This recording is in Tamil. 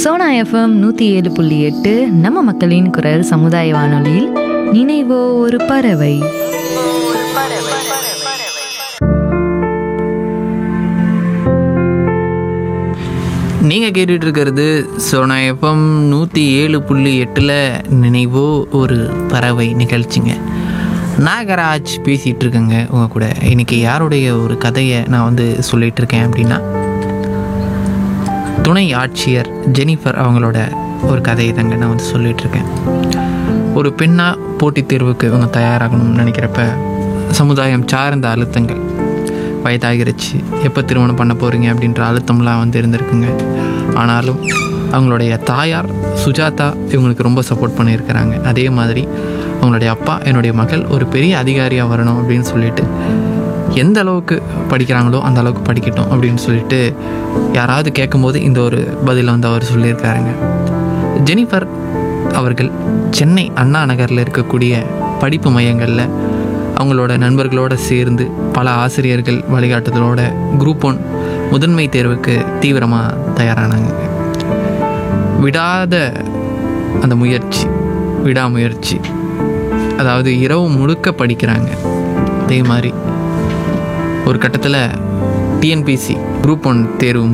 சோனா எஃப்எம் நூற்றி ஏழு புள்ளி எட்டு நம்ம மக்களின் குரல் சமுதாய வானொலியில் நினைவோ ஒரு பறவை நீங்கள் கேட்டுட்டு இருக்கிறது சோனா எஃப்எம் நூற்றி ஏழு புள்ளி எட்டில் நினைவோ ஒரு பறவை நிகழ்ச்சிங்க நாகராஜ் பேசிகிட்டு இருக்கேங்க உங்கள் கூட இன்னைக்கு யாருடைய ஒரு கதையை நான் வந்து சொல்லிட்டு இருக்கேன் அப்படின்னா துணை ஆட்சியர் ஜெனிஃபர் அவங்களோட ஒரு கதையை தாங்க நான் வந்து சொல்லிட்டு இருக்கேன் ஒரு பெண்ணாக போட்டித் தேர்வுக்கு இவங்க தயாராகணும்னு நினைக்கிறப்ப சமுதாயம் சார்ந்த அழுத்தங்கள் வயதாகிருச்சு எப்போ திருமணம் பண்ண போகிறீங்க அப்படின்ற அழுத்தம்லாம் வந்து இருந்திருக்குங்க ஆனாலும் அவங்களுடைய தாயார் சுஜாதா இவங்களுக்கு ரொம்ப சப்போர்ட் பண்ணியிருக்கிறாங்க அதே மாதிரி அவங்களுடைய அப்பா என்னுடைய மகள் ஒரு பெரிய அதிகாரியாக வரணும் அப்படின்னு சொல்லிட்டு எந்த அளவுக்கு படிக்கிறாங்களோ அந்த அளவுக்கு படிக்கட்டும் அப்படின்னு சொல்லிட்டு யாராவது கேட்கும்போது இந்த ஒரு பதிலை வந்து அவர் சொல்லியிருக்காருங்க ஜெனிஃபர் அவர்கள் சென்னை அண்ணா நகரில் இருக்கக்கூடிய படிப்பு மையங்களில் அவங்களோட நண்பர்களோடு சேர்ந்து பல ஆசிரியர்கள் வழிகாட்டுதலோட குரூப் ஒன் முதன்மை தேர்வுக்கு தீவிரமாக தயாரானாங்க விடாத அந்த முயற்சி விடாமுயற்சி அதாவது இரவு முழுக்க படிக்கிறாங்க அதே மாதிரி ஒரு கட்டத்தில் டிஎன்பிசி குரூப் ஒன் தேர்வு